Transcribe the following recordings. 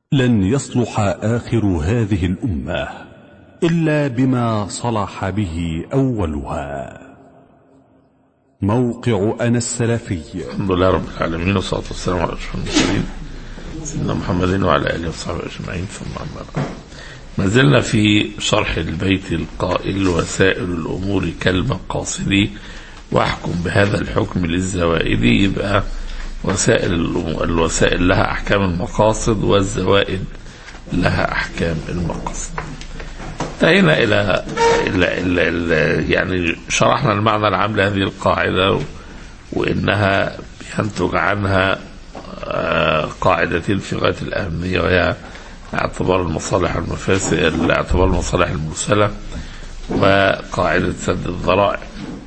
لن يصلح آخر هذه الأمة إلا بما صلح به أولها موقع أنا السلفي الحمد لله رب العالمين والصلاة والسلام على أشرف المرسلين سيدنا محمد وعلى آله وصحبه أجمعين ثم أما بعد ما زلنا في شرح البيت القائل وسائل الأمور كالمقاصد واحكم بهذا الحكم للزوائد يبقى وسائل الأمور الوسائل لها أحكام المقاصد والزوائد لها أحكام المقاصد انتهينا إلى, إلى, إلى, إلى يعني شرحنا المعنى العام لهذه القاعدة وإنها ينتج عنها قاعدتين في غاية الأهمية وهي اعتبار المصالح والمفاسد اعتبار المصالح المرسلة وقاعدة سد الذرائع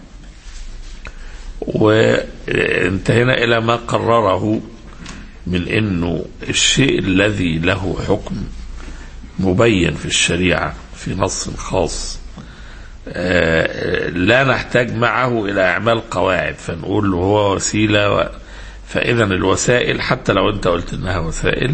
وانتهينا إلى ما قرره من أنه الشيء الذي له حكم مبين في الشريعة في نص خاص لا نحتاج معه إلى إعمال قواعد فنقول له هو وسيلة و... فإذا الوسائل حتى لو أنت قلت إنها وسائل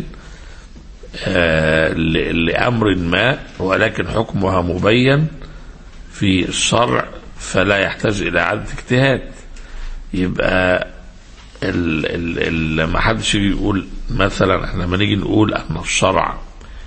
لأمر ما ولكن حكمها مبين في الشرع فلا يحتاج إلى إعادة اجتهاد يبقى ال ال ال ما حدش يقول مثلا احنا لما نيجي نقول ان الشرع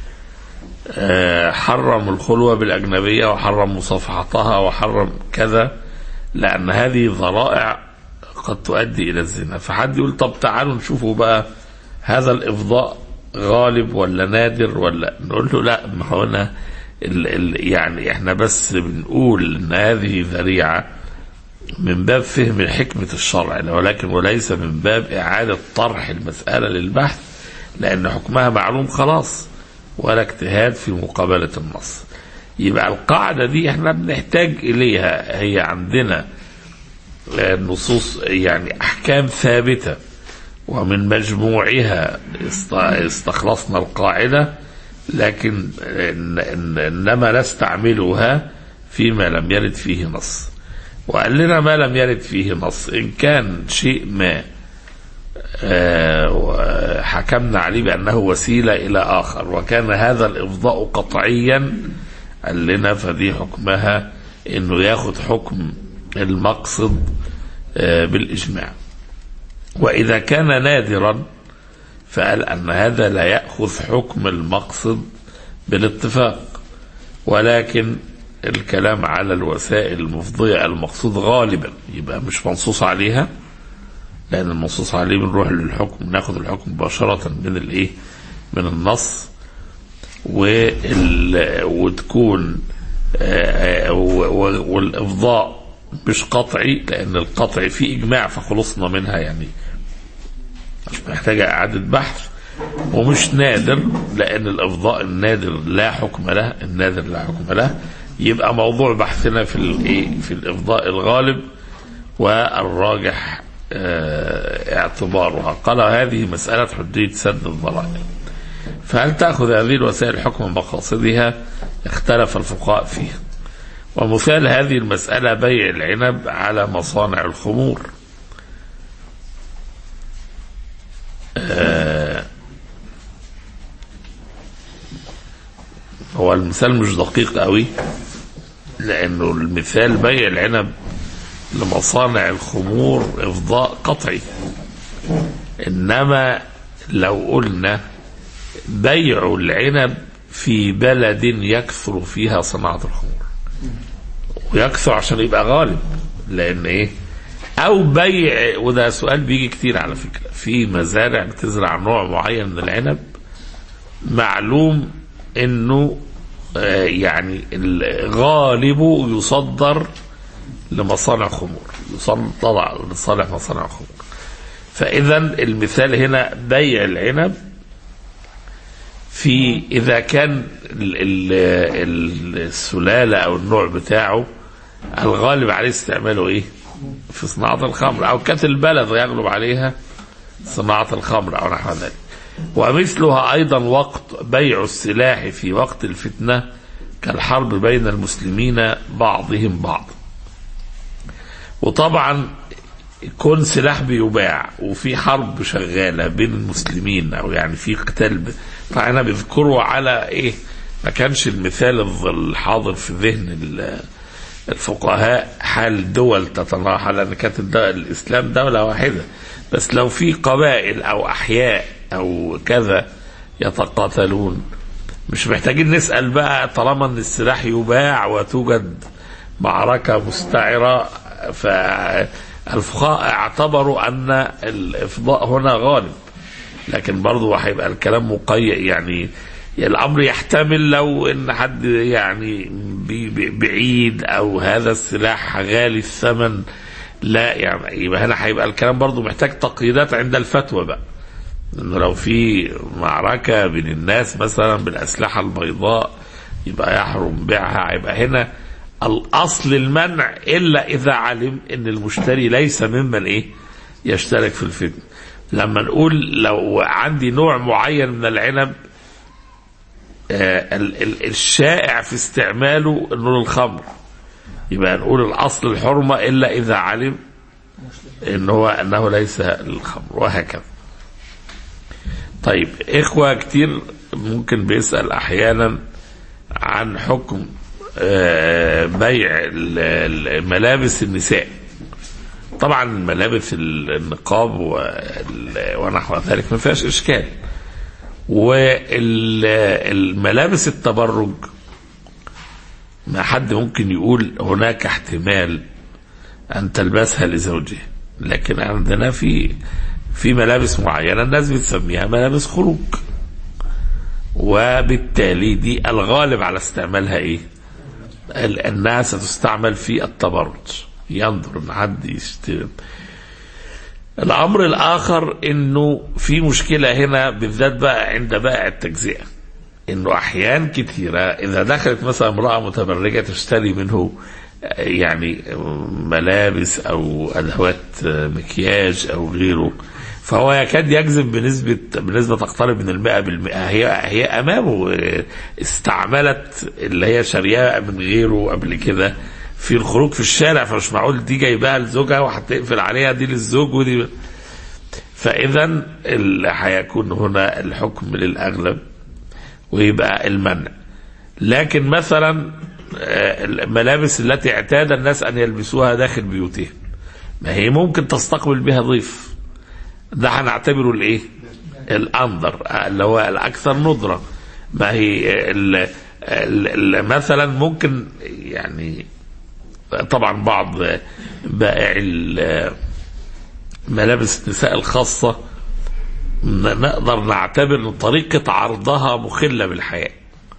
حرم الخلوة بالأجنبية وحرم مصافحتها وحرم كذا لأن هذه ذرائع قد تؤدي إلى الزنا فحد يقول طب تعالوا نشوفوا بقى هذا الإفضاء غالب ولا نادر ولا نقول له لا ما هو أنا ال ال يعني احنا بس بنقول ان هذه ذريعه من باب فهم حكمة الشرع ولكن وليس من باب إعادة طرح المسألة للبحث لأن حكمها معلوم خلاص ولا اجتهاد في مقابلة النص يبقى القاعدة دي احنا بنحتاج إليها هي عندنا نصوص يعني أحكام ثابتة ومن مجموعها استخلصنا القاعدة لكن إنما نستعملها فيما لم يرد فيه نص وقال لنا ما لم يرد فيه نص إن كان شيء ما حكمنا عليه بأنه وسيلة إلى آخر وكان هذا الإفضاء قطعيا قال لنا فدي حكمها إنه ياخد حكم المقصد بالإجماع وإذا كان نادرا فقال أن هذا لا يأخذ حكم المقصد بالاتفاق ولكن الكلام على الوسائل المفضية المقصود غالبا يبقى مش منصوص عليها لأن المنصوص عليه بنروح للحكم ناخد الحكم مباشرة من الإيه؟ من النص وال... وتكون والإفضاء مش قطعي لأن القطعي فيه إجماع فخلصنا منها يعني مش محتاجة إعادة بحث ومش نادر لأن الإفضاء النادر لا حكم له النادر لا حكم له يبقى موضوع بحثنا في الايه في الافضاء الغالب والراجح اعتبارها قال هذه مسألة حدية سد الذرائع فهل تأخذ هذه الوسائل حكم مقاصدها اختلف الفقهاء فيها ومثال هذه المسألة بيع العنب على مصانع الخمور هو المثال مش دقيق قوي لانه المثال بيع العنب لمصانع الخمور افضاء قطعي انما لو قلنا بيع العنب في بلد يكثر فيها صناعة الخمور ويكثر عشان يبقى غالب لان ايه او بيع وده سؤال بيجي كتير على فكرة في مزارع بتزرع نوع معين من العنب معلوم انه يعني غالبه يصدر لمصانع خمور يصدر لصالح مصانع خمور فاذا المثال هنا بيع العنب في اذا كان السلاله او النوع بتاعه الغالب عليه استعماله ايه؟ في صناعه الخمر او كانت البلد يغلب عليها صناعه الخمر او نحو ذلك. ومثلها ايضا وقت بيع السلاح في وقت الفتنه كالحرب بين المسلمين بعضهم بعض. وطبعا كون سلاح بيباع وفي حرب شغاله بين المسلمين او يعني في قتال ب... طبعا انا بذكره على ايه ما كانش المثال الظ- الحاضر في ذهن ال- الفقهاء حال دول تتراحل لان كانت الد- الاسلام دوله واحده بس لو في قبائل او احياء او كذا يتقاتلون مش محتاجين نسال بقى طالما ان السلاح يباع وتوجد معركه مستعره فالفقهاء اعتبروا ان الافضاء هنا غالب لكن برضه هيبقى الكلام مقيد يعني الامر يحتمل لو ان حد يعني بي- بي- بعيد او هذا السلاح غالي الثمن لا يعني يبقى هنا هيبقى الكلام برضه محتاج تقييدات عند الفتوى بقى انه لو في معركه بين الناس مثلا بالاسلحه البيضاء يبقى يحرم بيعها يبقى هنا الاصل المنع الا اذا علم ان المشتري ليس ممن ايه يشترك في الفتنه لما نقول لو عندي نوع معين من العنب آه، ال- ال- الشائع في استعماله انه للخمر يبقى نقول الاصل الحرمه الا اذا علم ان هو انه ليس للخمر وهكذا طيب اخوه كتير ممكن بيسال احيانا عن حكم آه، بيع ال- ال- ملابس النساء طبعا ملابس ال- النقاب وال- ونحو ذلك ما فيهاش اشكال والملابس التبرج ما حد ممكن يقول هناك احتمال ان تلبسها لزوجها لكن عندنا في في ملابس معينه الناس بتسميها ملابس خروج وبالتالي دي الغالب على استعمالها ايه ال- انها ستستعمل في التبرج ينظر ان حد يشتري الامر الاخر انه في مشكله هنا بالذات بقى عند بائع التجزئه انه احيان كثيره اذا دخلت مثلا امراه متبرجه تشتري منه آه، يعني ملابس او ادوات آه، مكياج او غيره فهو يكاد يجزم بنسبة بنسبة تقترب من المئة بالمئة هي هي أمامه آه، استعملت اللي هي شارياه من غيره قبل كده في الخروج في الشارع فمش معقول دي جايباها لزوجها وهتقفل عليها دي للزوج ودي فإذا ال- هيكون هنا الحكم للأغلب ويبقى المنع لكن مثلا آه، الملابس التي اعتاد الناس أن يلبسوها داخل بيوتهم ما هي ممكن تستقبل بها ضيف ده هنعتبره الايه الأنظر آه، اللي هو الأكثر ندرة ما هي ال ال ال مثلا ممكن يعني طبعا بعض بائع ال- ملابس النساء الخاصة ن- نقدر نعتبر ان طريقة عرضها مخلة بالحياة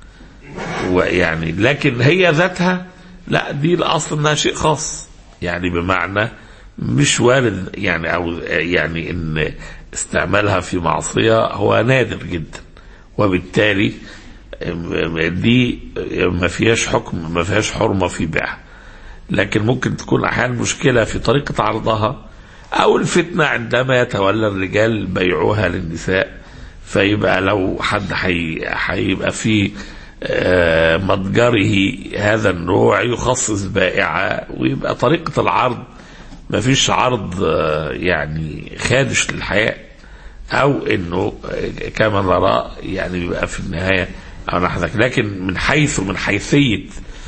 ويعني لكن هي ذاتها لا دي الاصل انها شيء خاص يعني بمعنى مش وارد يعني او يعني ان استعمالها في معصية هو نادر جدا وبالتالي دي ما فيهاش حكم ما فيهاش حرمة في بيعها لكن ممكن تكون احيانا مشكلة في طريقة عرضها او الفتنة عندما يتولى الرجال بيعوها للنساء فيبقى لو حد حي- هيبقى في آه، متجره هذا النوع يخصص بائعة ويبقى طريقة العرض ما فيش عرض آه، يعني خادش للحياة او انه آه، كما نرى يعني بيبقى في النهاية او نحو ذلك لكن من حيث من حيثية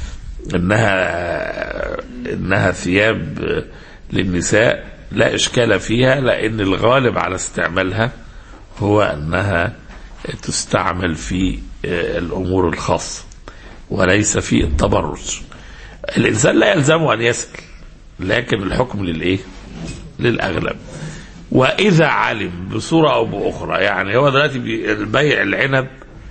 انها انها ثياب آه، للنساء لا اشكال فيها لان الغالب على استعمالها هو انها تستعمل في آه، الامور الخاصه وليس في التبرج الانسان لا يلزمه ان يسال لكن الحكم للايه للاغلب واذا علم بصوره او باخرى يعني هو دلوقتي بي- البيع العنب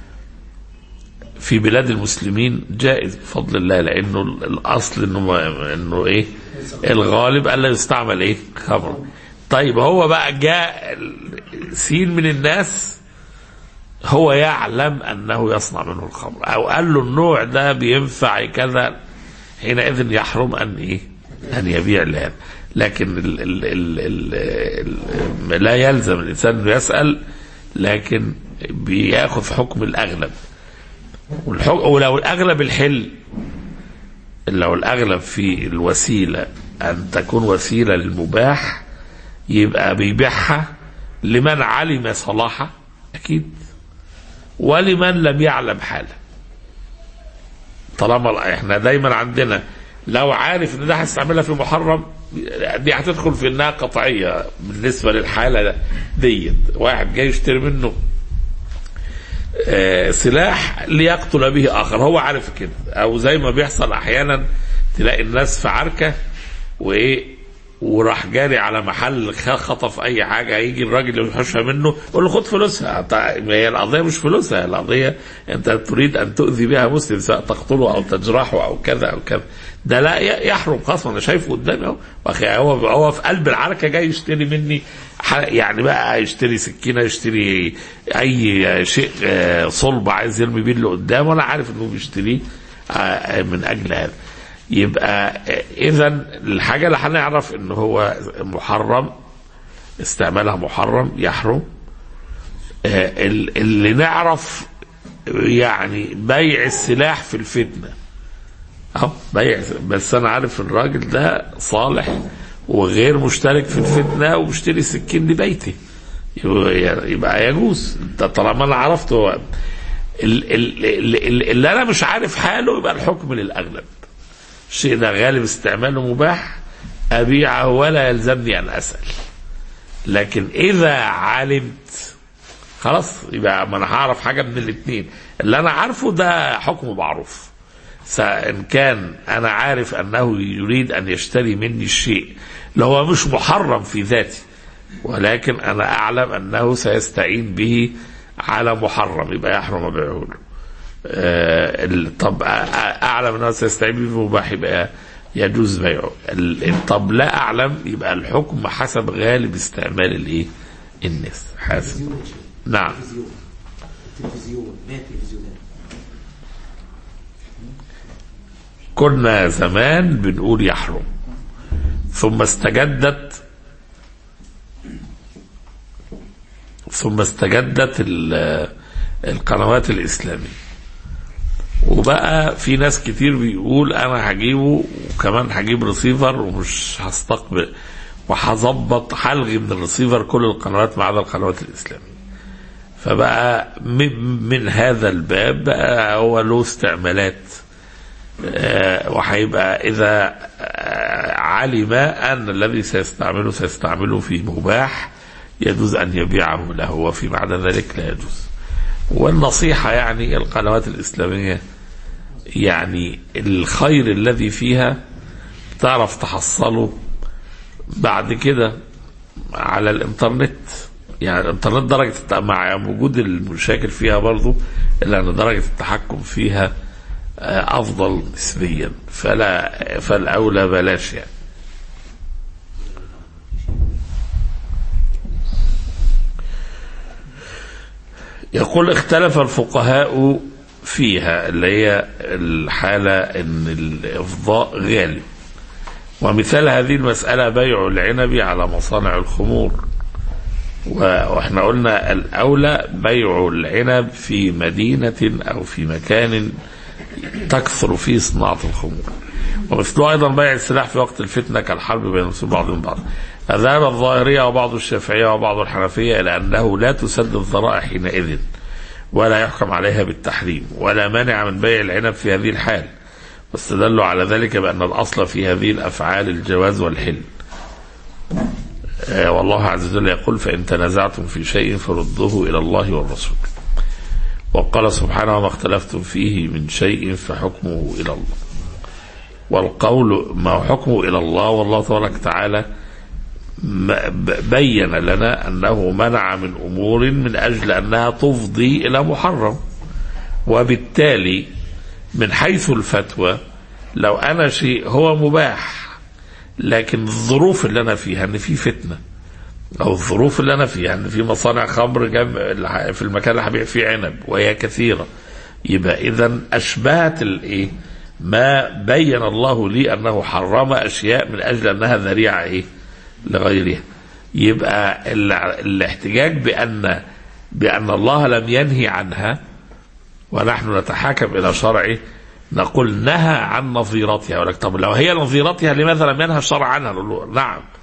في بلاد المسلمين جائز بفضل الله لانه ال- الاصل انه ما- انه ايه الغالب الا يستعمل ايه خمر طيب هو بقى جاء ال- سين من الناس هو يعلم انه يصنع منه الخمر او قال له النوع ده بينفع كذا حينئذ يحرم ان ايه ان يبيع لهذا لكن ال ال ال ال ال لا يلزم الانسان انه يسال لكن بياخذ حكم الاغلب والحكم ولو الاغلب الحل لو الاغلب في الوسيله ان تكون وسيله للمباح يبقى بيبيعها لمن علم صلاحه اكيد ولمن لم يعلم حاله طالما احنا دايما عندنا لو عارف ان ده هيستعملها في محرم دي هتدخل في انها قطعيه بالنسبه للحاله ديت واحد جاي يشتري منه آه، سلاح ليقتل به اخر هو عارف كده او زي ما بيحصل احيانا تلاقي الناس في عركه وايه وراح جاري على محل خ- خطف اي حاجه يجي الراجل اللي يحوشها منه يقول له خد فلوسها طيب هي القضيه مش فلوسها القضيه انت تريد ان تؤذي بها مسلم سواء تقتله او تجرحه او كذا او كذا ده لا ي- يحرم خلاص انا شايفه قدامي اهو واخي هو هو في قلب العركه جاي يشتري مني ح- يعني بقى يشتري سكينه يشتري اي شيء آه، صلب عايز يرمي بيه اللي قدامه وانا عارف انه بيشتريه آه، من اجل هذا يبقى اذا الحاجه اللي هنعرف ان هو محرم استعمالها محرم يحرم آه، ال- اللي نعرف يعني بيع السلاح في الفتنه اهو بيع بس انا عارف الراجل ده صالح وغير مشترك في الفتنه ومشتري سكين لبيتي يبقى يبقى يجوز ده طالما انا عرفته هو ال- ال- ال- ال- اللي انا مش عارف حاله يبقى الحكم للاغلب الشيء ده غالب استعماله مباح أبيعه ولا يلزمني أن أسأل لكن إذا علمت خلاص يبقى ما أنا هعرف حاجة من الاثنين اللي أنا عارفه ده حكم معروف سواء كان أنا عارف أنه يريد أن يشتري مني الشيء اللي هو مش محرم في ذاتي ولكن أنا أعلم أنه سيستعين به على محرم يبقى يحرم بيعه له آه، ال- طب أ- أ- اعلم انه سيستعين به مباح يبقى يجوز بيعه ال- طب لا اعلم يبقى الحكم حسب غالب استعمال الايه الناس حسب نعم تلفزيون تلفزيون ما تلفزيونات كنا زمان بنقول يحرم ثم استجدت ثم استجدت ال- القنوات الإسلامية وبقى في ناس كتير بيقول أنا هجيبه وكمان هجيب ريسيفر ومش هستقبل وهظبط هلغي من الريسيفر كل القنوات ما عدا القنوات الإسلامية فبقى من من هذا الباب بقى هو له استعمالات آه، وهيبقى إذا آه، علم أن الذي سيستعمله سيستعمله في مباح يجوز أن يبيعه له وفي معنى ذلك لا يجوز والنصيحة يعني القنوات الإسلامية يعني الخير الذي فيها تعرف تحصله بعد كده على الانترنت يعني الانترنت درجة الت- مع وجود المشاكل فيها برضو إلا أن درجة التحكم فيها آه، أفضل نسبيا فلا فالأولى بلاش يعني يقول اختلف الفقهاء فيها اللي هي الحالة ان الافضاء غالب ومثال هذه المسألة بيع العنب على مصانع الخمور و- واحنا قلنا الاولى بيع العنب في مدينة او في مكان تكثر فيه صناعة الخمور ومثله أيضا بيع السلاح في وقت الفتنة كالحرب بين المسلمين بعضهم بعض فذهب الظاهرية وبعض الشافعية وبعض الحنفية إلى أنه لا تسد الذرائع حينئذ ولا يحكم عليها بالتحريم ولا مانع من بيع العنب في هذه الحال واستدلوا على ذلك بأن الأصل في هذه الأفعال الجواز والحل آه، والله عز وجل يقول فإن تنازعتم في شيء فردوه إلى الله والرسول وقال سبحانه وما اختلفتم فيه من شيء فحكمه إلى الله والقول ما هو حكمه إلى الله والله تبارك وتعالى ما- ب- بين لنا أنه منع من أمور من أجل أنها تفضي إلى محرم وبالتالي من حيث الفتوى لو أنا شيء هو مباح لكن الظروف اللي أنا فيها أن في فتنة أو الظروف اللي أنا فيها أن في مصانع خمر جنب في المكان اللي هبيع فيه عنب وهي كثيرة يبقى إذا أشبهت الإيه ما بين الله لي أنه حرم أشياء من أجل أنها ذريعة إيه لغيرها يبقى ال- الاحتجاج بأن بأن الله لم ينهي عنها ونحن نتحاكم إلى شرعه نقول نهى عن نظيرتها ولك طب لو هي نظيرتها لماذا لم ينهى الشرع عنها نقول له نعم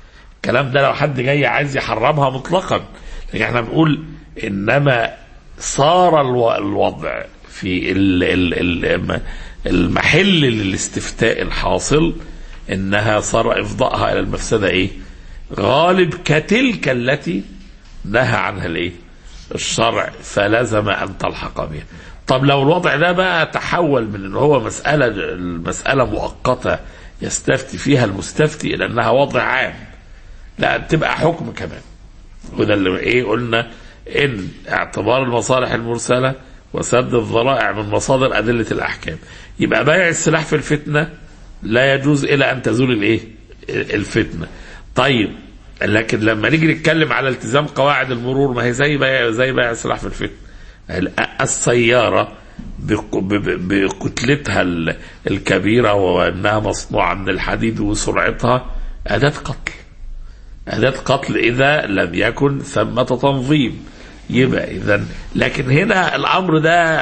الكلام ده لو حد جاي عايز يحرمها مطلقا لكن احنا بنقول انما صار الو- الوضع في ال- ال- ال- المحل للاستفتاء الحاصل انها صار افضائها الى المفسده ايه؟ غالب كتلك التي نهى عنها الايه؟ الشرع فلزم ان تلحق بها. طب لو الوضع ده بقى تحول من ان هو مساله المساله مؤقته يستفتي فيها المستفتي الى انها وضع عام. لا تبقى حكم كمان. وده اللي ايه قلنا ان اعتبار المصالح المرسله وسد الذرائع من مصادر ادله الاحكام. يبقى بيع السلاح في الفتنه لا يجوز الى ان تزول الايه؟ الفتنه. طيب لكن لما نيجي نتكلم على التزام قواعد المرور ما هي زي بيع زي بيع السلاح في الفتنه. ال- السياره بق- ب- ب- بكتلتها ال- الكبيره وانها مصنوعه من الحديد وسرعتها اداه قتل. أداة قتل إذا لم يكن ثمة تنظيم يبقى إذا لكن هنا الأمر ده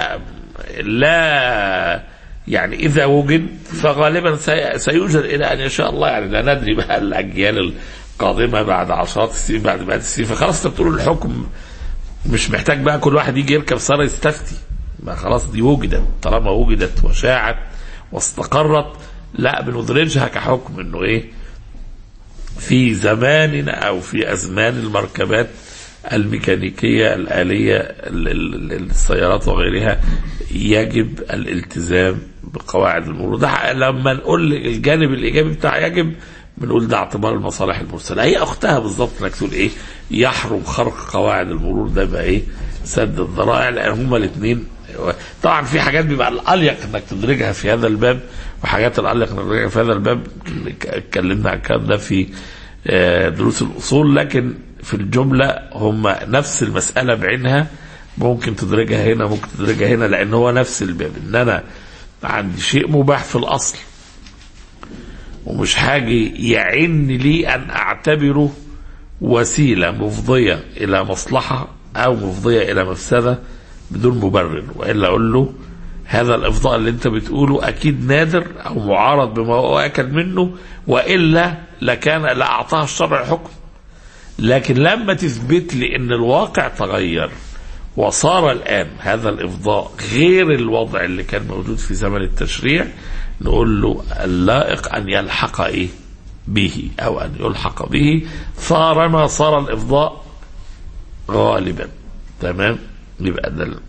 لا يعني إذا وجد فغالبا سي- سيوجد إلى أن يشاء الله يعني لا ندري بقى الأجيال القادمة بعد عشرات السنين بعد مئات السنين فخلاص أنت بتقول الحكم مش محتاج بقى كل واحد يجي يركب سارة يستفتي ما خلاص دي وجدت طالما وجدت وشاعت واستقرت لا بندرجها كحكم انه ايه في زماننا او في ازمان المركبات الميكانيكيه الاليه ال- ال- ال- السيارات وغيرها يجب الالتزام بقواعد المرور ده لما نقول الجانب الايجابي بتاع يجب بنقول ده اعتبار المصالح المرسله هي اختها بالظبط انك تقول ايه يحرم خرق قواعد المرور ده بقى ايه سد الذرائع لان هما الاثنين طبعا في حاجات بيبقى الاليق انك تدرجها في هذا الباب وحاجات الاليق انك تدرجها في هذا الباب اتكلمنا عن الكلام ده في آه، دروس الاصول لكن في الجمله هم نفس المساله بعينها ممكن تدرجها هنا ممكن تدرجها هنا لان هو نفس الباب ان انا عندي شيء مباح في الاصل ومش حاجه يعن لي ان اعتبره وسيله مفضيه الى مصلحه او مفضيه الى مفسده بدون مبرر والا اقول له هذا الافضاء اللي انت بتقوله اكيد نادر او معارض بما هو اكل منه والا لكان لاعطاها الشرع حكم لكن لما تثبت لي ان الواقع تغير وصار الان هذا الافضاء غير الوضع اللي كان موجود في زمن التشريع نقول له اللائق ان يلحق ايه به او ان يلحق به صار ما صار الافضاء غالبا تمام يبقى ده ال-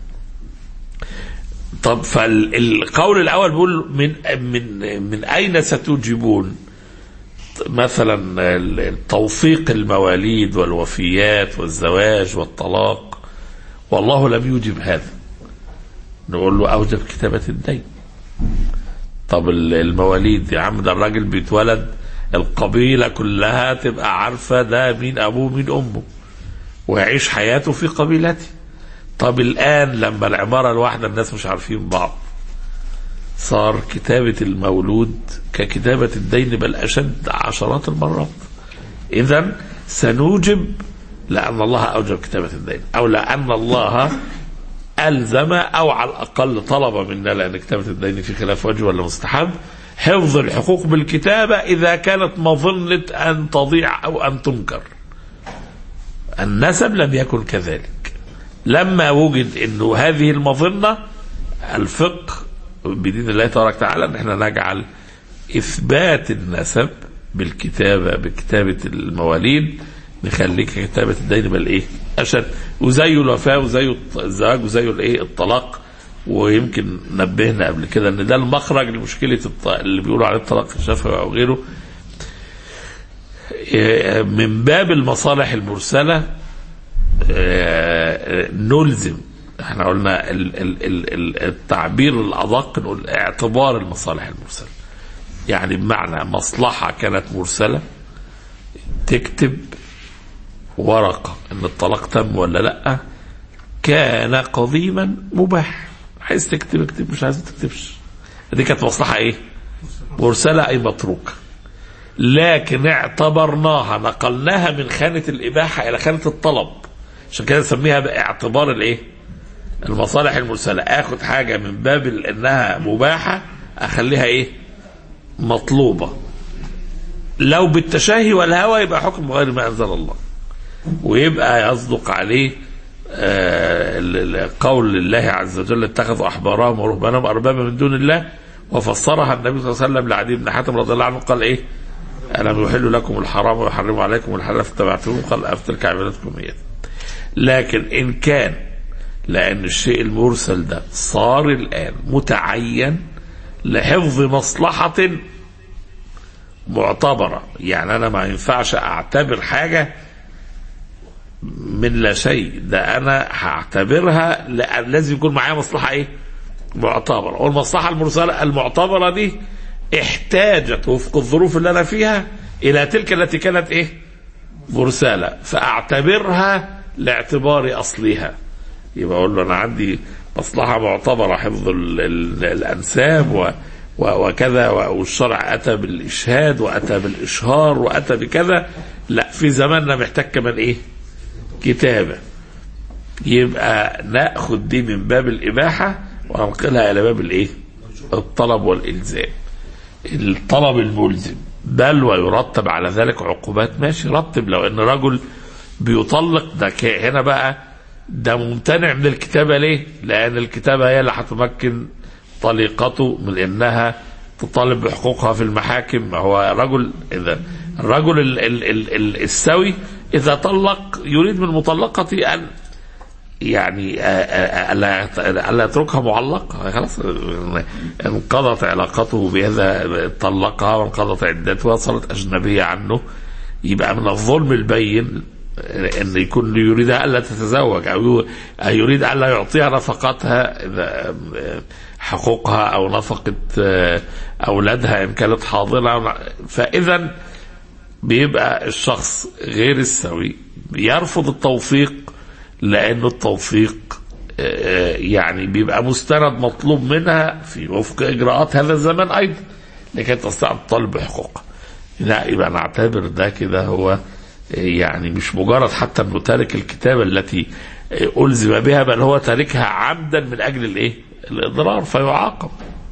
طب فالقول الاول بيقول من من من اين ستوجبون مثلا ال- توثيق المواليد والوفيات والزواج والطلاق والله لم يوجب هذا نقول له اوجب كتابه الدين طب ال- المواليد يا عم ده الراجل بيتولد القبيله كلها تبقى عارفه ده مين ابوه مين امه ويعيش حياته في قبيلته طب الآن لما العمارة الواحدة الناس مش عارفين بعض صار كتابة المولود ككتابة الدين بل أشد عشرات المرات إذا سنوجب لأن الله أوجب كتابة الدين أو لأن الله ألزم أو على الأقل طلب منا لأن كتابة الدين في خلاف وجه ولا مستحب حفظ الحقوق بالكتابة إذا كانت مظنة أن تضيع أو أن تنكر النسب لم يكن كذلك لما وجد انه هذه المظنه الفقه بدين الله تبارك وتعالى ان احنا نجعل اثبات النسب بالكتابه بكتابه المواليد نخليك كتابه الدين بل ايه اشد وزيه الوفاه وزيه الزواج وزيه الايه الطلاق ويمكن نبهنا قبل كده ان ده المخرج لمشكله الط- اللي بيقولوا عليه الطلاق الشفوي او غيره إيه، من باب المصالح المرسله آه، نلزم احنا قلنا ال- ال- ال- ال- التعبير الادق نقول اعتبار المصالح المرسله يعني بمعنى مصلحه كانت مرسله تكتب ورقه ان الطلاق تم ولا لا كان قديما مباح عايز تكتب اكتب مش عايز ما تكتبش دي كانت مصلحه ايه مرسله اي متروكه لكن اعتبرناها نقلناها من خانه الاباحه الى خانه الطلب عشان كده نسميها باعتبار الايه المصالح المرسله اخد حاجه من باب ال- انها مباحه اخليها ايه مطلوبه لو بالتشهي والهوى يبقى حكم غير ما انزل الله ويبقى يصدق عليه آه، ال- ال- قول الله عز وجل اتخذوا احبارهم ورهبانهم اربابا من دون الله وفسرها النبي صلى الله عليه وسلم لعدي بن حاتم رضي الله عنه قال ايه؟ الم يحل لكم الحرام ويحرم عليكم الحلال فاتبعتموه قال افتلك عبادتكم اياه. لكن ان كان لان الشيء المرسل ده صار الان متعين لحفظ مصلحه معتبره يعني انا ما ينفعش اعتبر حاجه من لا شيء ده انا هعتبرها لأن لازم يكون معايا مصلحه ايه معتبره والمصلحه المرسله المعتبره دي احتاجت وفق الظروف اللي انا فيها الى تلك التي كانت ايه مرسله فاعتبرها لاعتبار اصلها يبقى اقول له انا عندي مصلحه معتبره حفظ ال ال الانساب و و- وكذا و- والشرع اتى بالاشهاد واتى بالاشهار واتى بكذا لا في زماننا محتاج كمان ايه كتابه يبقى ناخذ دي من باب الاباحه وننقلها الى باب الايه الطلب والالزام الطلب الملزم بل ويرتب على ذلك عقوبات ماشي رتب لو ان رجل بيطلق ده ك- هنا بقى ده ممتنع من الكتابه ليه؟ لان الكتابه هي اللي هتمكن طليقته من انها تطالب بحقوقها في المحاكم ما هو رجل اذا الرجل ال ال ال ال السوي اذا طلق يريد من مطلقته ان يعني آه، آه، الا الا يتركها معلقه خلاص آه، انقضت علاقته بهذا طلقها وانقضت عدتها صارت اجنبيه عنه يبقى من الظلم البين آه، ان يكون يريدها الا تتزوج او يو- أو يريد الا يعطيها نفقتها اذا آه، حقوقها او نفقه آه، اولادها ان كانت حاضره فاذا بيبقى الشخص غير السوي يرفض التوفيق لأن التوفيق آه، يعني بيبقى مستند مطلوب منها في وفق إجراءات هذا الزمان أيضا لكي تستطيع الطالب بحقوقها لا يبقى نعتبر ده كده هو آه، يعني مش مجرد حتى انه تارك الكتابة التي آه، ألزم بها بل هو تاركها عمدا من أجل الإيه؟ الإضرار فيعاقب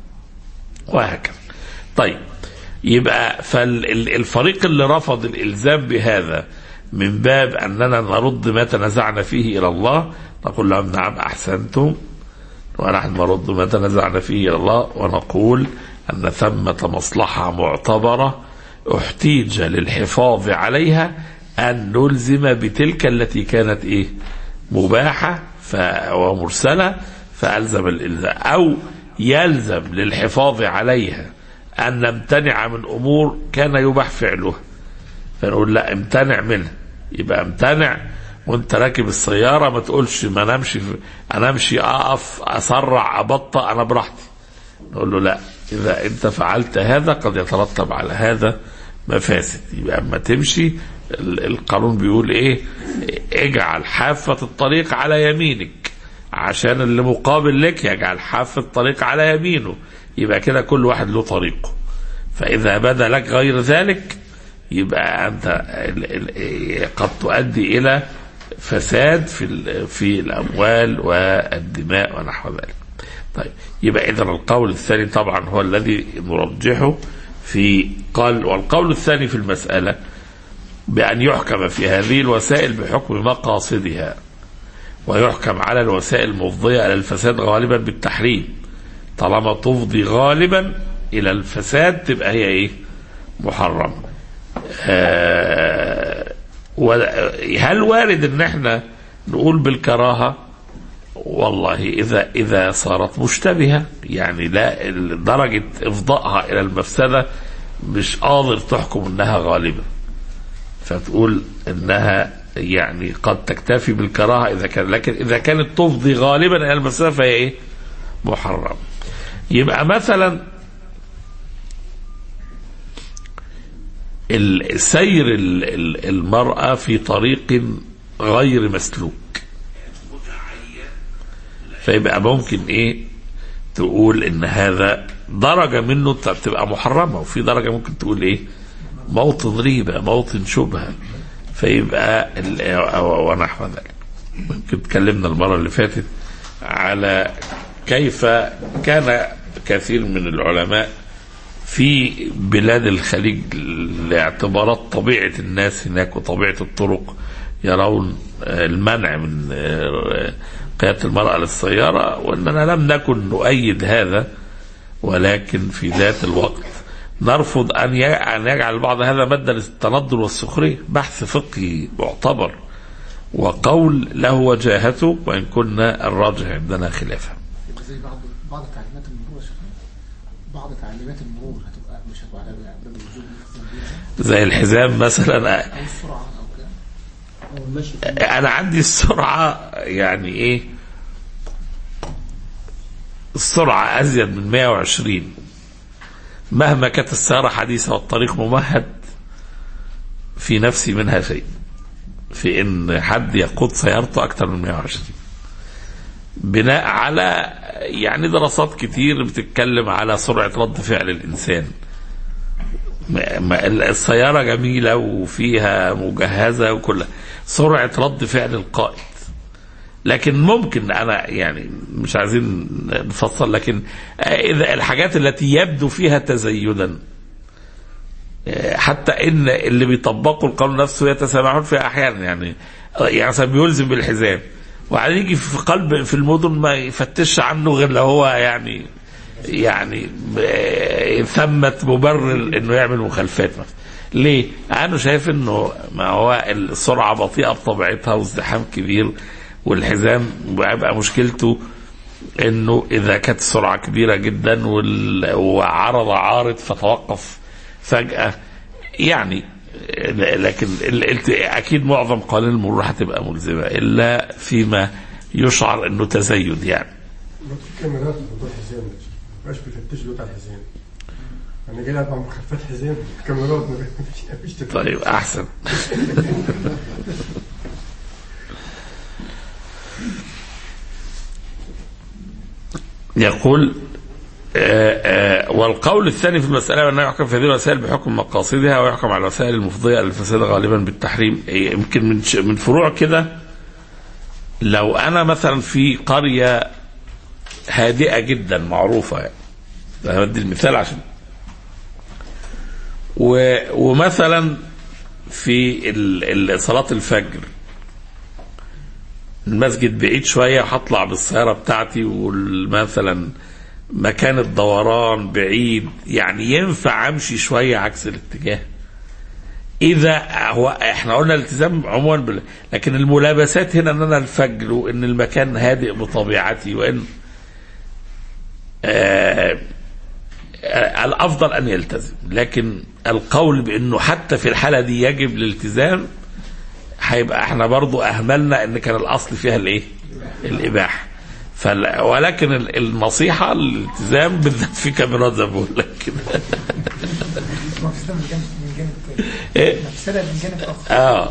وهكذا طيب يبقى فالفريق اللي رفض الالزام بهذا من باب اننا نرد ما تنازعنا فيه الى الله نقول لهم نعم احسنتم ونحن نرد ما تنازعنا فيه الى الله ونقول ان ثمه مصلحه معتبره احتيج للحفاظ عليها ان نلزم بتلك التي كانت ايه مباحه ف... ومرسله فالزم الالزام او يلزم للحفاظ عليها ان نمتنع من امور كان يباح فعلها فنقول لا امتنع منها يبقى امتنع وانت راكب السياره ما تقولش ما نمشي في انا امشي اقف اسرع ابطأ انا براحتي نقول له لا اذا انت فعلت هذا قد يترتب على هذا مفاسد يبقى اما تمشي ال- القانون بيقول ايه اجعل حافة الطريق على يمينك عشان اللي مقابل لك يجعل حافة الطريق على يمينه يبقى كده كل واحد له طريقه فإذا بدا لك غير ذلك يبقى أنت ال- ال- قد تؤدي إلى فساد في ال- في الأموال والدماء ونحو ذلك طيب يبقى إذا القول الثاني طبعا هو الذي نرجحه في قال والقول الثاني في المسألة بأن يحكم في هذه الوسائل بحكم مقاصدها ويحكم على الوسائل المفضية إلى الفساد غالبا بالتحريم طالما تفضي غالبا إلى الفساد تبقى هي إيه محرمة آه و- هل وارد ان احنا نقول بالكراهة والله اذا اذا صارت مشتبهة يعني لا درجة افضائها الى المفسدة مش قادر تحكم انها غالبة فتقول انها يعني قد تكتفي بالكراهة اذا كان لكن اذا كانت تفضي غالبا الى المفسدة فهي ايه محرم يبقى مثلا ال- سير ال- ال- المرأة في طريق غير مسلوك فيبقى ممكن ايه تقول ان هذا درجة منه ت- تبقى محرمة وفي درجة ممكن تقول ايه موطن ريبة موطن شبهة فيبقى ال- أو- ونحو ذلك ممكن اتكلمنا المرة اللي فاتت على كيف كان كثير من العلماء في بلاد الخليج لاعتبارات طبيعة الناس هناك وطبيعة الطرق يرون آه، المنع من آه، قيادة المرأة للسيارة وأننا لم نكن نؤيد هذا ولكن في ذات الوقت نرفض أن ي- أن يجعل بعض هذا مادة للتنضل والسخرية بحث فقهي معتبر وقول له وجاهته وإن كنا الراجح عندنا خلافه يبقى زي بعض بعض تعليمات المرور يا شيخ بعض تعليمات المرور هتبقى مش هتبقى على باب الوجوب مثلا بيها زي الحزام مثلا او السرعه او كده او المشي في انا عندي السرعه يعني ايه السرعه ازيد من 120 مهما كانت السياره حديثه والطريق ممهد في نفسي منها شيء في ان حد يقود سيارته اكثر من 120 بناء على يعني دراسات كتير بتتكلم على سرعه رد فعل الانسان ما- ما- السيارة جميلة وفيها مجهزة وكل سرعة رد فعل القائد لكن ممكن أنا يعني مش عايزين نفصل لكن إذا الحاجات التي يبدو فيها تزيدا حتى ان اللي بيطبقوا القانون نفسه يتسامحون فيها احيانا يعني يعني مثلا بيلزم بالحزام وبعدين يجي في قلب في المدن ما يفتش عنه غير لو هو يعني يعني ب- ثمة مبرر انه يعمل مخالفات مثلا ليه؟ انا شايف انه ما هو السرعه بطيئه بطبيعتها وازدحام كبير والحزام بيبقى مشكلته انه اذا كانت السرعه كبيره جدا وال- وعرض عارض فتوقف فجاه يعني لكن ال- ال- اكيد معظم قوانين المرور هتبقى ملزمه الا فيما يشعر انه تزيد يعني كاميرات موضوع الحزام ده ما بقاش بيفتشوا دلوقتي على الحزام انا جاي العب مع مخالفات حزام كاميرات ما فيش ما فيش تفتيش. طيب احسن يقول آه، آه، والقول الثاني في المسألة أنه يحكم في هذه الوسائل بحكم مقاصدها ويحكم على الوسائل المفضية إلى الفساد غالبا بالتحريم إيه، يمكن من ش- من فروع كده لو أنا مثلا في قرية هادئة جدا معروفة يعني أنا بدي المثال عشان و ومثلا في ال- ال- صلاة الفجر المسجد بعيد شوية هطلع بالسيارة بتاعتي ومثلا مكان الدوران بعيد يعني ينفع امشي شوية عكس الاتجاه اذا هو احنا قلنا الالتزام عموما بال... لكن الملابسات هنا ان انا الفجر وان المكان هادئ بطبيعتي وان آه آه، الافضل ان يلتزم لكن القول بانه حتى في الحاله دي يجب الالتزام هيبقى احنا برضو اهملنا ان كان الاصل فيها الايه الاباحه فل... ولكن ال- النصيحه الالتزام بالذات في كاميرات زي ما بقول لك كده مفسده من جانب من جانب تاني إيه؟ مفسده من جانب اخر اه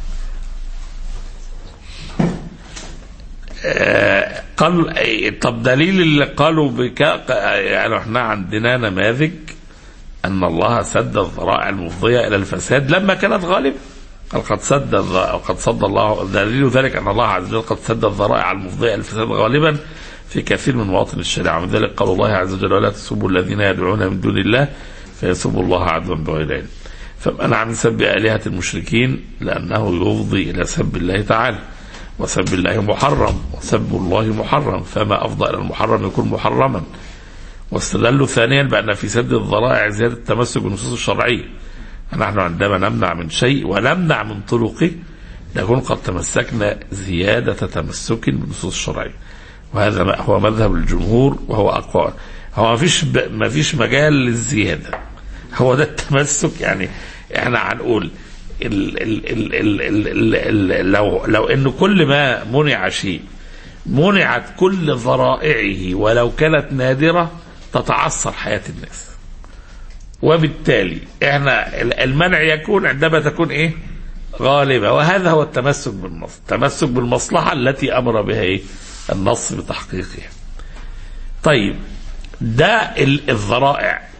آه، قال إيه، طب دليل اللي قالوا بك يعني احنا عندنا نماذج ان الله سد الذرائع المفضيه الى الفساد لما كانت غالبه قال قد سد الذ- قد صد الله دليل ذلك ان الله عز وجل قد سد الذرائع المفضيه الى الفساد غالبا في كثير من مواطن الشريعه ومن ذلك قال الله عز وجل ولا تسبوا الذين يدعون من دون الله فيسبوا الله عدوا بغير علم فمنع من سب آلهة المشركين لأنه يفضي إلى سب الله تعالى وسب الله محرم وسب الله محرم فما أفضى إلى المحرم يكون محرما واستدلوا ثانيا بأن في سد الذرائع زيادة التمسك بالنصوص الشرعية نحن عندما نمنع من شيء ونمنع من طرقه نكون قد تمسكنا زيادة تمسك بالنصوص الشرعية وهذا ما هو مذهب الجمهور وهو أقوى هو ما فيش ب... ما فيش مجال للزيادة هو ده التمسك يعني احنا هنقول ال ال ال ال ال ال ال لو لو ان كل ما منع شيء منعت كل ذرائعه ولو كانت نادرة تتعثر حياة الناس وبالتالي احنا ال- المنع يكون عندما تكون ايه غالبة وهذا هو التمسك بالنص التمسك بالمصلحة التي أمر بها ايه النص بتحقيقها طيب ده ال- الذرائع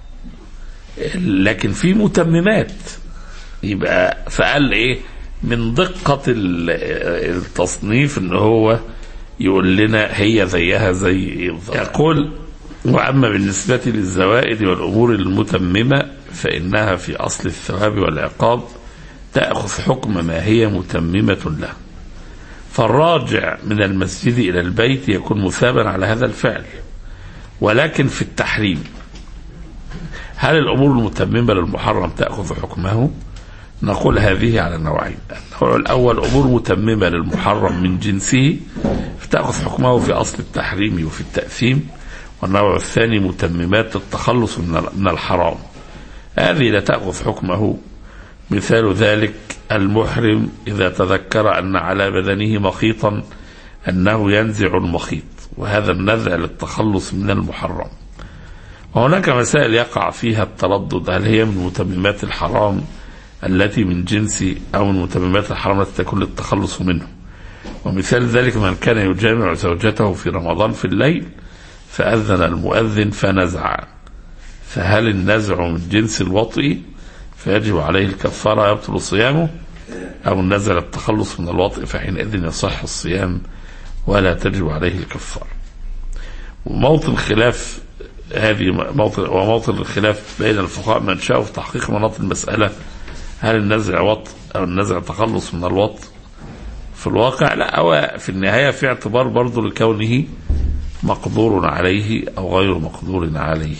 لكن في متممات يبقى فقال ايه من دقة ال- التصنيف ان هو يقول لنا هي زيها زي الذرائع. يقول وأما بالنسبة للزوائد والأمور المتممة فإنها في أصل الثواب والعقاب تأخذ حكم ما هي متممة له فالراجع من المسجد إلى البيت يكون مثابا على هذا الفعل ولكن في التحريم هل الأمور المتممة للمحرم تأخذ حكمه نقول هذه على نوعين النوع الأول أمور متممة للمحرم من جنسه فتأخذ حكمه في أصل التحريم وفي التأثيم والنوع الثاني متممات التخلص من من الحرام هذه لا تأخذ حكمه مثال ذلك المحرم إذا تذكر أن على بدنه مخيطا أنه ينزع المخيط وهذا النزع للتخلص من المحرم وهناك مسائل يقع فيها التردد هل هي من متممات الحرام التي من جنس أو من متممات الحرام التي تكون للتخلص منه ومثال ذلك من كان يجامع زوجته في رمضان في الليل فأذن المؤذن فنزع فهل النزع من جنس الوطئ فيجب عليه الكفارة يبطل صيامه أو النزع للتخلص من الوطئ فحينئذ يصح الصيام ولا تجب عليه الكفارة وموطن خلاف هذه موطن وموطن الخلاف بين الفقهاء من شاءوا في تحقيق مناط المسألة هل النزع وط أو النزع تخلص من الوط في الواقع لا هو في النهاية في اعتبار برضه لكونه مقدور عليه أو غير مقدور عليه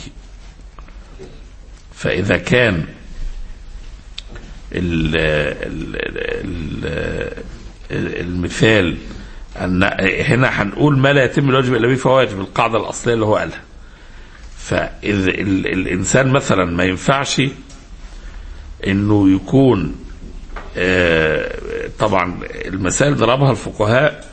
فإذا كان ال ال ال المثال أن هنا هنقول ما لا يتم الواجب إلا به فهو واجب القاعدة الأصلية اللي هو قالها فإذا ال الإنسان مثلا ما ينفعش إنه يكون آه طبعا المسائل ضربها الفقهاء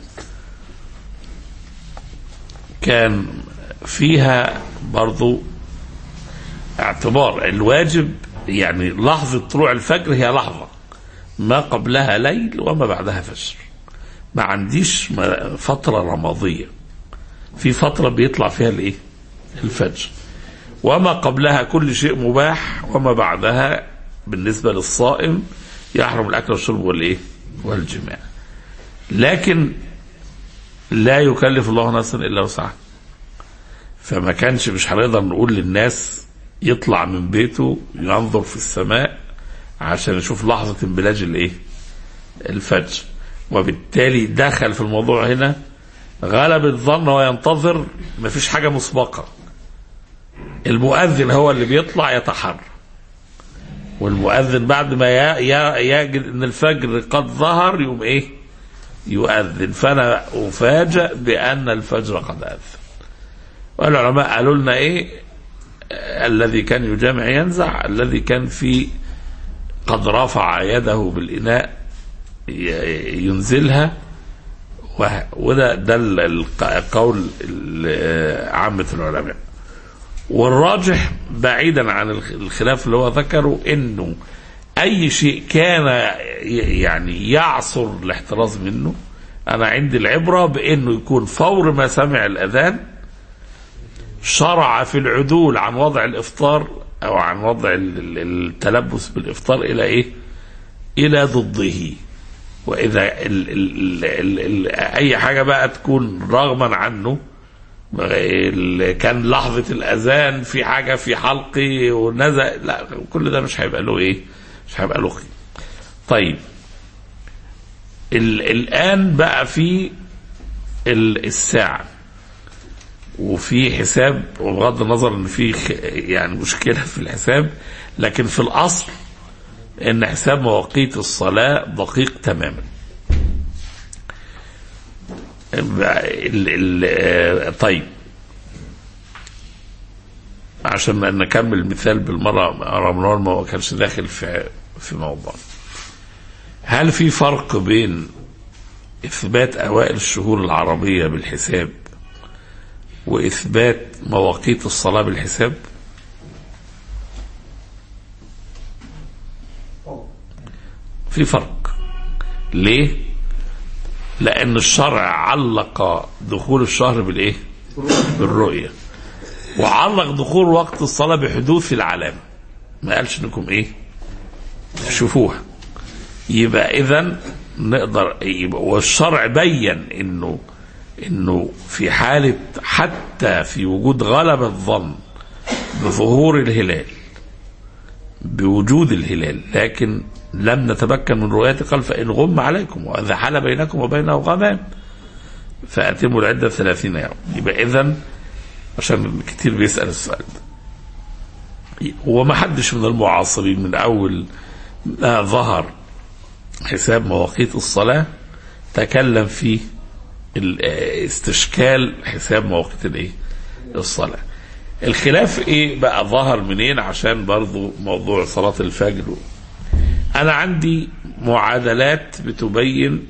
كان فيها برضو اعتبار الواجب يعني لحظة طلوع الفجر هي لحظة ما قبلها ليل وما بعدها فجر ما عنديش فترة رمادية في فترة بيطلع فيها الايه الفجر وما قبلها كل شيء مباح وما بعدها بالنسبة للصائم يحرم الأكل والشرب والإيه والجماع لكن لا يكلف الله نفسا إلا وسعها فما كانش مش هنقدر نقول للناس يطلع من بيته ينظر في السماء عشان يشوف لحظة انبلاج الايه الفجر وبالتالي دخل في الموضوع هنا غلب الظن وينتظر مفيش حاجة مسبقة المؤذن هو اللي بيطلع يتحرى والمؤذن بعد ما يجد ان الفجر قد ظهر يوم ايه يؤذن فانا افاجئ بان الفجر قد اذن والعلماء قالوا لنا ايه الذي كان يجامع ينزع الذي كان في قد رفع يده بالإناء ينزلها وده ده القول عامة العلماء والراجح بعيدا عن الخلاف اللي هو ذكره انه اي شيء كان يعني يعصر الاحتراز منه انا عندي العبره بانه يكون فور ما سمع الاذان شرع في العدول عن وضع الافطار او عن وضع التلبس بالافطار الى ايه؟ الى ضده واذا ال ال ال ال اي حاجه بقى تكون رغما عنه كان لحظه الاذان في حاجه في حلقي ونزل لا كل ده مش هيبقى له ايه؟ مش هيبقى له قيمه. طيب ال الان بقى في الساعه وفي حساب وبغض النظر ان في يعني مشكله في الحساب لكن في الاصل ان حساب مواقيت الصلاه دقيق تماما. ال ال طيب عشان نكمل المثال بالمره رمضان ما كانش داخل في في موضوع. هل في فرق بين اثبات اوائل الشهور العربيه بالحساب واثبات مواقيت الصلاه بالحساب في فرق ليه لان الشرع علق دخول الشهر بالايه بالرؤيه وعلق دخول وقت الصلاه بحدوث العلامه ما قالش انكم ايه شوفوها يبقى اذا نقدر يبقى والشرع بين انه انه في حالة حتى في وجود غلبة الظن بظهور الهلال بوجود الهلال لكن لم نتمكن من رؤيته قال فإن غم عليكم وإذا حال بينكم وبينه غمام فأتموا العدة ثلاثين يوم يبقى إذا عشان كتير بيسأل السؤال ده وما حدش من المعاصرين من أول ما ظهر حساب مواقيت الصلاة تكلم في ال- استشكال حساب مواقيت الايه الصلاة الخلاف ايه بقى ظهر منين عشان برضو موضوع صلاة الفجر انا عندي معادلات بتبين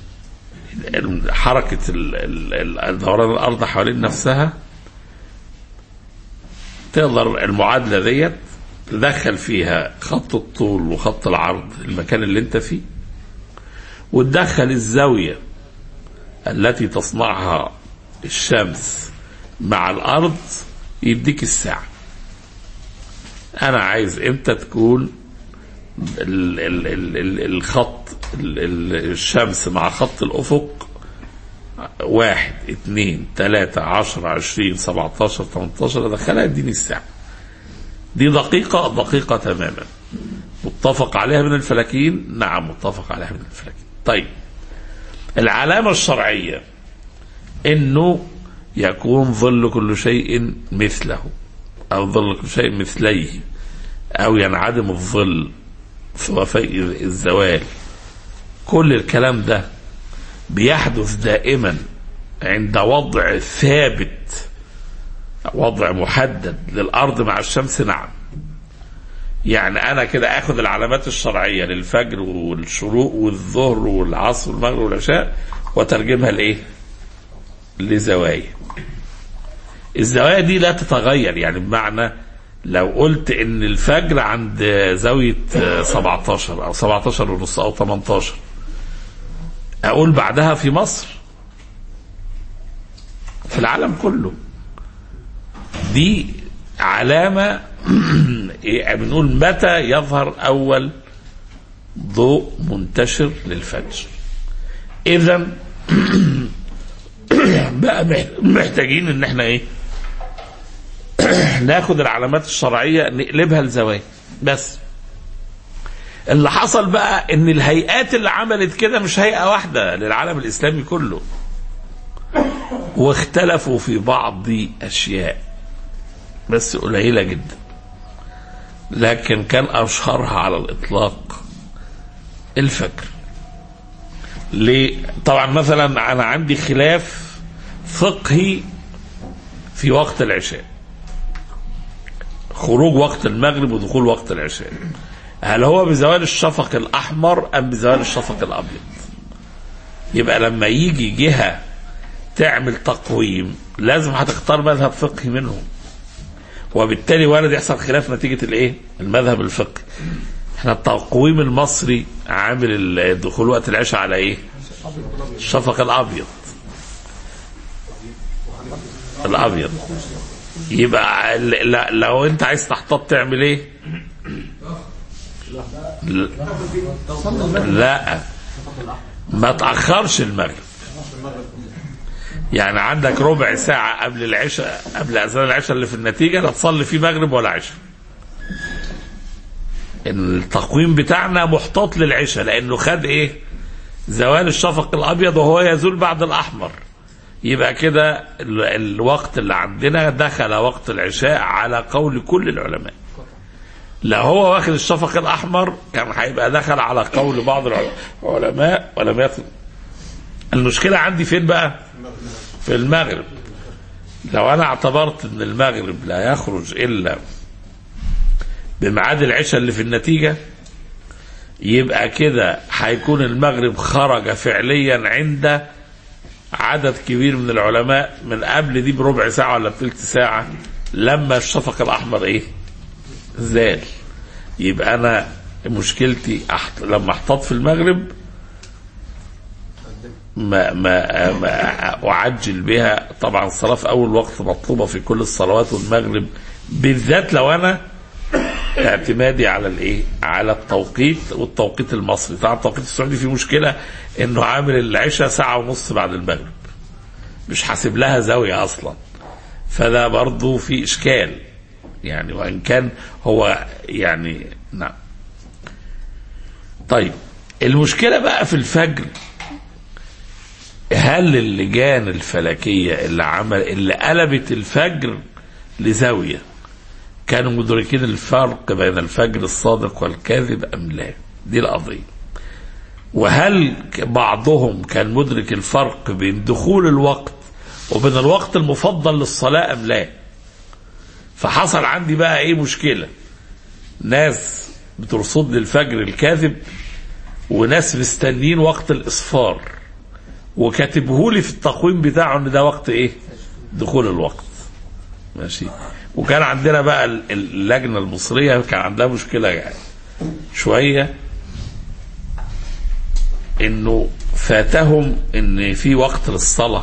حركة ال- ال- ال- دوران الارض حوالين نفسها تقدر المعادلة ديت تدخل فيها خط الطول وخط العرض المكان اللي انت فيه وتدخل الزاوية التي تصنعها الشمس مع الأرض يديك الساعة أنا عايز إمتى تكون ال ال ال ال الخط ال ال الشمس مع خط الأفق واحد اثنين ثلاثة عشرة عشرين سبعتاشر تمنتاشر أدخلها يديني الساعة دي دقيقة دقيقة تماما متفق عليها من الفلكيين نعم متفق عليها من الفلكيين طيب العلامة الشرعية انه يكون ظل كل شيء مثله او ظل كل شيء مثليه او ينعدم الظل في وفاء الزوال كل الكلام ده بيحدث دائما عند وضع ثابت وضع محدد للارض مع الشمس نعم يعني انا كده اخذ العلامات الشرعيه للفجر والشروق والظهر والعصر والمغرب والعشاء وترجمها لايه لزوايا الزوايا دي لا تتغير يعني بمعنى لو قلت ان الفجر عند زاوية آه، 17 او 17 ونص او 18 اقول بعدها في مصر في العالم كله دي علامة إيه بنقول متى يظهر أول ضوء منتشر للفجر إذا بقى مح- محتاجين إن إحنا إيه ناخد العلامات الشرعية نقلبها لزوايا بس اللي حصل بقى ان الهيئات اللي عملت كده مش هيئة واحدة للعالم الاسلامي كله واختلفوا في بعض اشياء بس قليلة جدا لكن كان اشهرها على الاطلاق الفجر ليه طبعا مثلا انا عندي خلاف فقهي في وقت العشاء خروج وقت المغرب ودخول وقت العشاء هل هو بزوال الشفق الاحمر ام بزوال الشفق الابيض يبقى لما يجي جهه تعمل تقويم لازم هتختار مذهب فقهي منهم وبالتالي وارد يحصل خلاف نتيجه الايه المذهب الفقهي احنا التقويم المصري عامل الدخول وقت العشاء على ايه الشفق الابيض الابيض يبقى ل- ل- لو انت عايز تحتاط تعمل ايه ل- لا ما تاخرش المغرب يعني عندك ربع ساعة قبل العشاء قبل أذان العشاء اللي في النتيجة لا تصلي فيه مغرب ولا عشاء. التقويم بتاعنا محتاط للعشاء لأنه خد إيه؟ زوال الشفق الأبيض وهو يزول بعد الأحمر. يبقى كده ال- الوقت اللي عندنا دخل وقت العشاء على قول كل العلماء. لو هو واخد الشفق الأحمر كان هيبقى دخل على قول بعض العلماء ولم يدخل. المشكلة عندي فين بقى؟ في المغرب لو انا اعتبرت ان المغرب لا يخرج الا بميعاد العشاء اللي في النتيجه يبقى كده هيكون المغرب خرج فعليا عند عدد كبير من العلماء من قبل دي بربع ساعه ولا بثلث ساعه لما الشفق الاحمر ايه زال يبقى انا مشكلتي أحط... لما احتاط في المغرب ما ما ما اعجل بها طبعا الصلاه في اول وقت مطلوبه في كل الصلوات والمغرب بالذات لو انا اعتمادي على الايه؟ على التوقيت والتوقيت المصري، طبعا التوقيت السعودي فيه مشكله انه عامل العشاء ساعه ونص بعد المغرب. مش حاسب لها زاوية أصلا فده برضو في إشكال يعني وإن كان هو يعني نعم طيب المشكلة بقى في الفجر هل اللجان الفلكية اللي عمل اللي قلبت الفجر لزاوية كانوا مدركين الفرق بين الفجر الصادق والكاذب أم لا دي القضية وهل بعضهم كان مدرك الفرق بين دخول الوقت وبين الوقت المفضل للصلاة أم لا فحصل عندي بقى ايه مشكلة ناس بترصد لي الفجر الكاذب وناس مستنيين وقت الإصفار وكاتبهولي في التقويم بتاعه ان ده وقت ايه دخول الوقت ماشي وكان عندنا بقى ال- اللجنة المصرية كان عندها مشكلة يعني شوية انه فاتهم ان في وقت للصلاة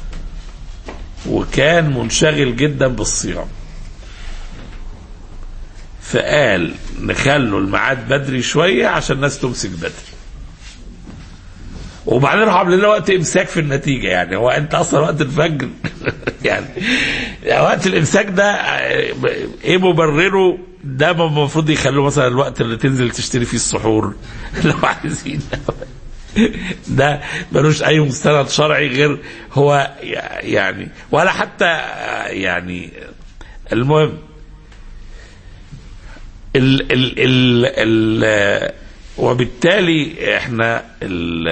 وكان منشغل جدا بالصيام فقال نخلوا الميعاد بدري شوية عشان الناس تمسك بدري وبعدين راحوا عاملين لنا وقت امساك في النتيجه يعني هو انت اصلا وقت الفجر يعني, يعني وقت الامساك ده آه، ايه مبرره ده ما المفروض يخلوه مثلا الوقت اللي تنزل تشتري فيه السحور لو عايزين ده ملوش اي مستند شرعي غير هو يعني ولا حتى آه، يعني المهم ال ال ال ال وبالتالي احنا ال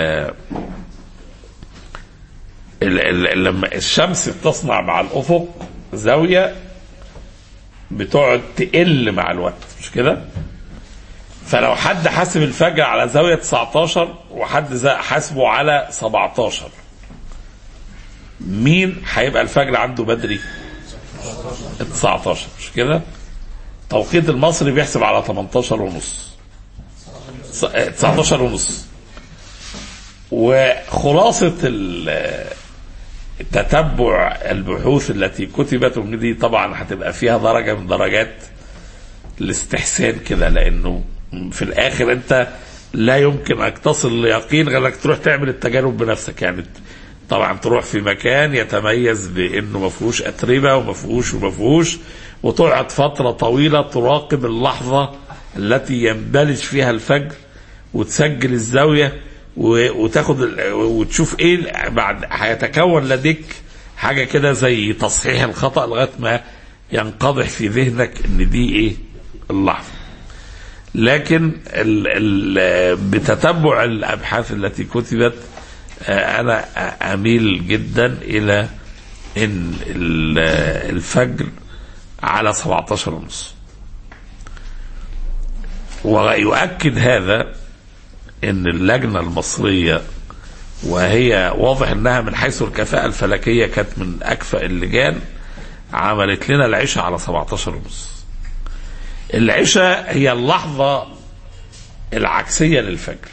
ال ال لما الشمس بتصنع مع الافق زاويه بتقعد تقل مع الوقت مش كده؟ فلو حد حاسب الفجر على زاويه 19 وحد زا- حاسبه على 17 مين هيبقى الفجر عنده بدري؟ 19 مش كده؟ توقيت المصري بيحسب على 18 ونص 19 ونص وخلاصة ال- تتبع البحوث التي كتبت دي طبعا هتبقى فيها درجة من درجات الاستحسان كده لأنه في الآخر أنت لا يمكن أن تصل ليقين غير انك تروح تعمل التجارب بنفسك يعني طبعا تروح في مكان يتميز بانه ما فيهوش اتربه وما فيهوش وما فيهوش وتقعد فتره طويله تراقب اللحظه التي ينبلج فيها الفجر وتسجل الزاويه و- وتاخد ال- وتشوف ايه بعد هيتكون لديك حاجه كده زي تصحيح الخطا لغايه ما ينقضح في ذهنك ان دي ايه اللحظه لكن ال ال بتتبع الابحاث التي كتبت آه، انا اميل جدا الى ان ال- الفجر على 17 ونص ويؤكد هذا ان اللجنه المصريه وهي واضح انها من حيث الكفاءه الفلكيه كانت من اكفأ اللجان عملت لنا العشاء على 17 ونص العشاء هي اللحظه العكسيه للفجر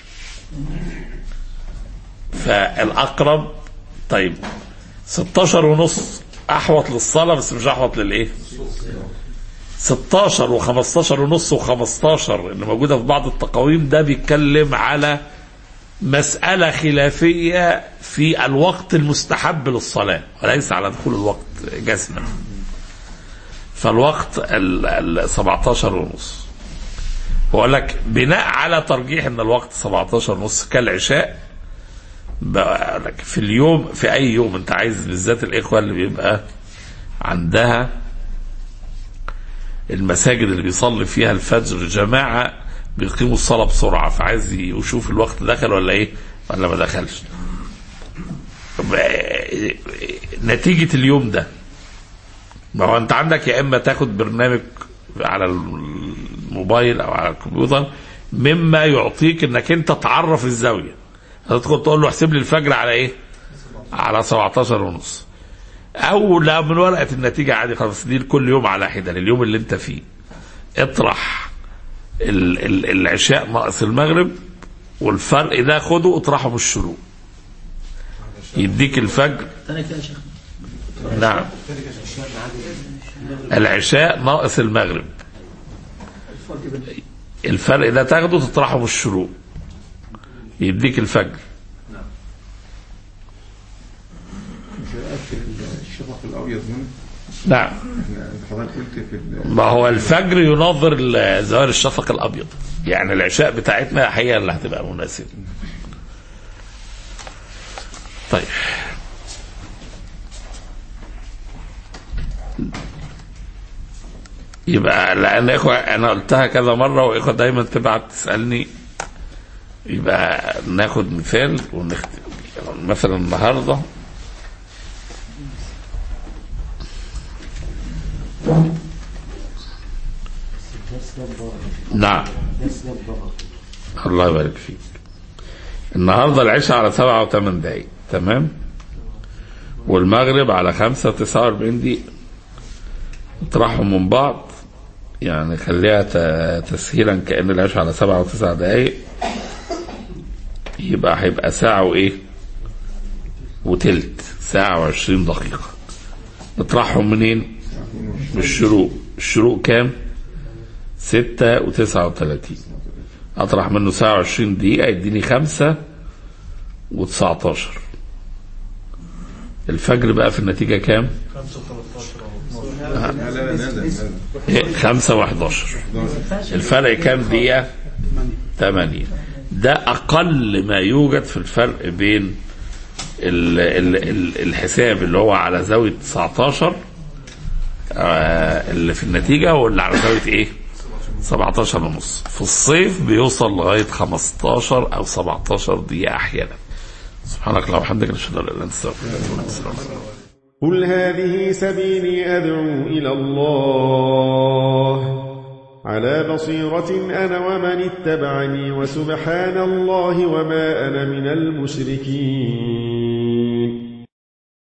فالاقرب طيب 16 ونص احوط للصلاه بس مش احوط للايه 16 و15 ونص و15 اللي موجوده في بعض التقاويم ده بيتكلم على مسألة خلافية في الوقت المستحب للصلاة وليس على دخول الوقت جزما فالوقت ال ال 17 ونص بقول لك بناء على ترجيح ان الوقت 17 ونص كالعشاء بقول لك في اليوم في اي يوم انت عايز بالذات الاخوه اللي بيبقى عندها المساجد اللي بيصلي فيها الفجر جماعه بيقيموا الصلاه بسرعه فعايز يشوف الوقت دخل ولا ايه ولا ما دخلش ب- نتيجه اليوم ده ما هو انت عندك يا اما تاخد برنامج على الموبايل او على الكمبيوتر مما يعطيك انك انت تعرف الزاويه هتدخل تقول له احسب لي الفجر على ايه على 17 ونص او لا من ورقه النتيجه عادي خلاص دي كل يوم على حده لليوم اللي انت فيه اطرح ال ال العشاء ناقص المغرب والفرق ده خده اطرحه من الشروق يديك الفجر تاني كده يا شيخ نعم العشاء ناقص المغرب الفرق ده تاخده تطرحه من الشروق يديك الفجر الشفق الابيض هنا نعم احنا انت حضرتك قلت في ال- ما هو الفجر يناظر ال- ظاهر الشفق الابيض يعني العشاء بتاعتنا هي اللي هتبقى مناسبه طيب يبقى لان اخوة انا قلتها كذا مره واخوة دايما تبعت تسالني يبقى ناخد مثال ونختم يعني مثلا النهارده نعم الله يبارك فيك النهارده العشاء على سبعة وثمان دقايق تمام والمغرب على خمسة وتسعة وأربعين دقيقة اطرحهم من بعض يعني خليها ت- تسهيلا كأن العشاء على سبعة وتسع دقايق يبقى هيبقى ساعة وإيه وتلت ساعة وعشرين دقيقة نطرحهم منين من الشروق الشروق كام ستة وتسعة وثلاثين أطرح منه ساعة وعشرين دقيقة يديني خمسة وتسعتاشر الفجر بقى في النتيجة كام؟ لا لا لا نزل نزل إيه، خمسة وحداشر الفرق كام دقيقة؟ ثمانية ده أقل ما يوجد في الفرق بين ال ال ال الحساب اللي هو على زاوية 19 آه اللي في النتيجة واللي على زاوية إيه؟ 17 ونص في الصيف بيوصل لغاية 15 أو 17 دقيقة أحيانا سبحانك اللهم وبحمدك نشهد أن لا إله إلا أنت نستغفرك ونتوب إليك قل هذه سبيلي أدعو إلى الله على بصيرة أنا ومن اتبعني وسبحان الله وما أنا من المشركين